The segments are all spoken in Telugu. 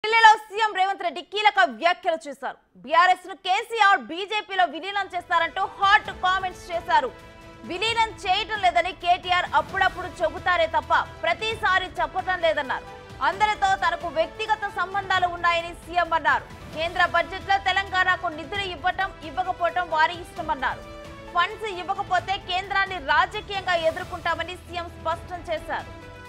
సీఎం రేవంత్ రెడ్డి కీలక వ్యాఖ్యలు చేశారు బీఆర్ఎస్ ను కేసీఆర్ బీజేపీలో విలీనం చేస్తారంటూ హాట్ కామెంట్స్ చేశారు విలీనం చేయటం లేదని కేటీఆర్ అప్పుడప్పుడు చెబుతారే తప్ప ప్రతిసారి చెప్పటం లేదన్నారు అందరితో తనకు వ్యక్తిగత సంబంధాలు ఉన్నాయని సీఎం అన్నారు కేంద్ర బడ్జెట్ లో తెలంగాణకు నిధులు ఇవ్వటం ఇవ్వకపోవటం వారి ఇష్టమన్నారు ఫండ్స్ ఇవ్వకపోతే కేంద్రాన్ని రాజకీయంగా ఎదుర్కొంటామని సీఎం స్పష్టం చేశారు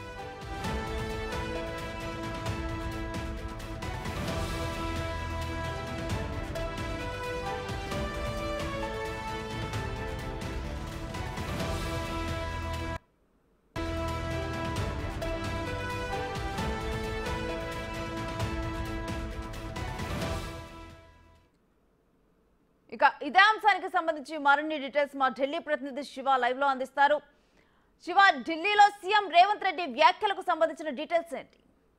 ఇక ఇదే అంశానికి సంబంధించి మరిన్ని డీటెయిల్స్ మా ఢిల్లీ ప్రతినిధి శివ లైవ్ లో అందిస్తారు శివ ఢిల్లీలో సీఎం రేవంత్ రెడ్డి వ్యాఖ్యలకు సంబంధించిన డీటెయిల్స్ ఏంటి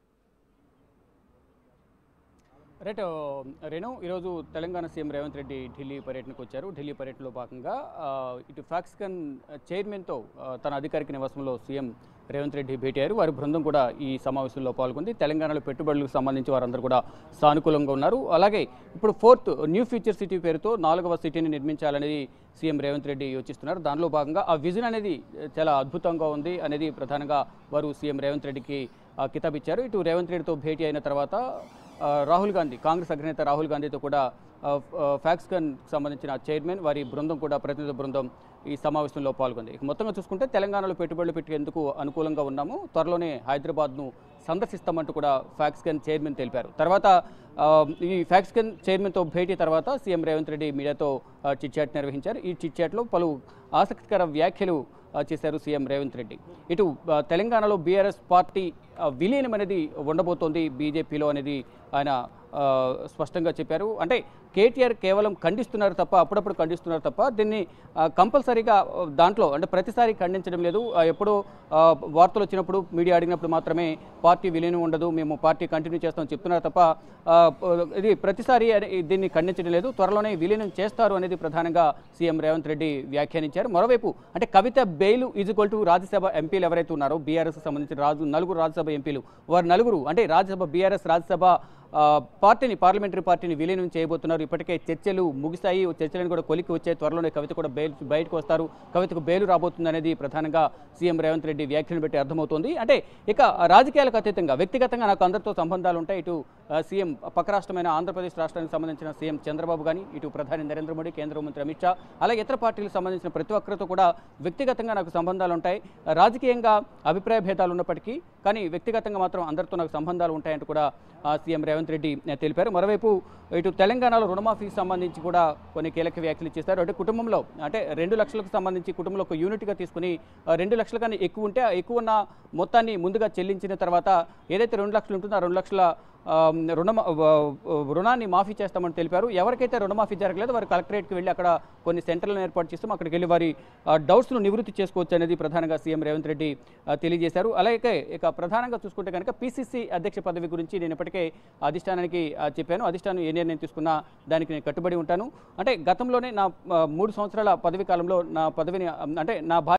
రైట్ రేణు ఈరోజు తెలంగాణ సీఎం రేవంత్ రెడ్డి ఢిల్లీ పర్యటనకు వచ్చారు ఢిల్లీ పర్యటనలో భాగంగా ఆ, ఇటు ఫాక్స్కన్ చైర్మన్తో ఆ, తన అధికారిక నివాసంలో సీఎం రేవంత్ రెడ్డి భేటీ అయ్యారు వారి బృందం కూడా ఈ సమావేశంలో పాల్గొంది తెలంగాణలో పెట్టుబడులకు సంబంధించి వారందరూ కూడా సానుకూలంగా ఉన్నారు అలాగే ఇప్పుడు ఫోర్త్ న్యూ ఫ్యూచర్ సిటీ పేరుతో నాలుగవ సిటీని నిర్మించాలనేది సీఎం రేవంత్ రెడ్డి యోచిస్తున్నారు దానిలో భాగంగా ఆ విజన్ అనేది చాలా అద్భుతంగా ఉంది అనేది ప్రధానంగా వారు సీఎం రేవంత్ రెడ్డికి ఆ, కితాబ్ ఇచ్చారు ఇటు రేవంత్ రెడ్డితో భేటీ అయిన తర్వాత ఆ, రాహుల్ గాంధీ కాంగ్రెస్ అగ్రనేత రాహుల్ గాంధీతో కూడా ఆ, ఆ, ఫ్యాక్స్కన్ సంబంధించిన చైర్మన్ వారి బృందం కూడా ప్రతినిధి బృందం ఈ సమావేశంలో పాల్గొంది ఇక మొత్తంగా చూసుకుంటే తెలంగాణలో పెట్టుబడులు పెట్టేందుకు అనుకూలంగా ఉన్నాము త్వరలోనే హైదరాబాద్ను సందర్శిస్తామంటూ కూడా ఫ్యాక్స్కన్ చైర్మన్ తెలిపారు తర్వాత ఆ, ఈ ఫ్యాక్స్కన్ చైర్మన్తో భేటీ తర్వాత సీఎం రేవంత్ రెడ్డి మీడియాతో చిట్ చాట్ నిర్వహించారు ఈ చిట్ చాట్లో పలు ఆసక్తికర వ్యాఖ్యలు ఆ, చేశారు సీఎం రేవంత్ రెడ్డి ఇటు ఆ, తెలంగాణలో బీఆర్ఎస్ పార్టీ ఆ, విలీనం అనేది ఉండబోతోంది బీజేపీలో అనేది ఆయన ఆ, స్పష్టంగా చెప్పారు అంటే కేటీఆర్ కేవలం ఖండిస్తున్నారు తప్ప అప్పుడప్పుడు ఖండిస్తున్నారు తప్ప దీన్ని ఆ, కంపల్సరీగా ఆ, దాంట్లో అంటే ప్రతిసారి ఖండించడం లేదు ఆ, ఎప్పుడో ఆ, వార్తలు వచ్చినప్పుడు మీడియా అడిగినప్పుడు మాత్రమే పార్టీ విలీనం ఉండదు మేము పార్టీ కంటిన్యూ చేస్తామని చెప్తున్నారు తప్ప ఆ, ఇది ప్రతిసారి అది- దీన్ని ఖండించడం లేదు త్వరలోనే విలీనం చేస్తారు అనేది ప్రధానంగా సీఎం రేవంత్ రెడ్డి వ్యాఖ్యానించారు మరోవైపు అంటే Kavitha bail is equal to Rajya Sabha ఎంపీలు ఎవరైతే ఉన్నారో బీఆర్ఎస్ సంబంధించిన రాజు నలుగురు రాజ్యసభ ఎంపీలు వారు నలుగురు అంటే రాజ్యసభ బీఆర్ఎస్ రాజ్యసభ ఆ, పార్టీని పార్లమెంటరీ పార్టీని విలీనం చేయబోతున్నారు ఇప్పటికే చర్చలు ముగిశాయి చర్చలను కూడా కొలికి వచ్చే త్వరలోనే కవిత కూడా బెయిల్ బయటకు వస్తారు కవితకు బెయిల్ రాబోతుంది అనేది ప్రధానంగా సీఎం రేవంత్ రెడ్డి వ్యాఖ్యను బట్టి అర్థమవుతోంది అంటే ఇక రాజకీయాలకు అతీతంగా వ్యక్తిగతంగా నాకు అందరితో సంబంధాలు ఉంటాయి ఇటు ఆ, సీఎం పక్క రాష్ట్రమైన ఆంధ్రప్రదేశ్ రాష్ట్రానికి సంబంధించిన సీఎం చంద్రబాబు కానీ ఇటు ప్రధాని నరేంద్ర మోడీ కేంద్ర మంత్రి అమిత్ షా అలాగే ఇతర పార్టీలకు సంబంధించిన ప్రతి ఒక్కరితో కూడా వ్యక్తిగతంగా నాకు సంబంధాలు ఉంటాయి రాజకీయంగా అభిప్రాయ భేదాలు ఉన్నప్పటికీ కానీ వ్యక్తిగతంగా మాత్రం అందరితో నాకు సంబంధాలు ఉంటాయంటూ కూడా ఆ, సీఎం రేవంత్ రెడ్డి ఆ, తెలిపారు మరోవైపు ఇటు తెలంగాణలో రుణమాఫీకి సంబంధించి కూడా కొన్ని కీలక వ్యాఖ్యలు చేశారు అంటే కుటుంబంలో అంటే రెండు లక్షలకు సంబంధించి కుటుంబంలో ఒక యూనిట్గా తీసుకుని ఆ, రెండు లక్షల కన్నా ఎక్కువ ఉంటే ఆ ఎక్కువ ఉన్న మొత్తాన్ని ముందుగా చెల్లించిన తర్వాత ఏదైతే రెండు లక్షలు ఉంటుందో ఆ రెండు లక్షల ఆ, రుణ రుణాన్ని మాఫీ చేస్తామని తెలిపారు ఎవరికైతే రుణమాఫీ జరగలేదో వారు కలెక్టరేట్కి వెళ్ళి అక్కడ కొన్ని సెంటర్లను ఏర్పాటు చేస్తాం అక్కడికి వెళ్ళి వారి ఆ, డౌట్స్ను నివృత్తి చేసుకోవచ్చు అనేది ప్రధానంగా సీఎం రేవంత్ రెడ్డి ఆ, తెలియజేశారు అలాగే ఇక ప్రధానంగా చూసుకుంటే కనుక పీసీసీ అధ్యక్ష పదవి గురించి నేను ఇప్పటికే అధిష్టానానికి ఆ, చెప్పాను అధిష్టానం ఏ నిర్ణయం తీసుకున్నా దానికి నేను కట్టుబడి ఉంటాను అంటే గతంలోనే నా ఆ, మూడు సంవత్సరాల పదవి కాలంలో నా పదవిని ఆ, అంటే నా భా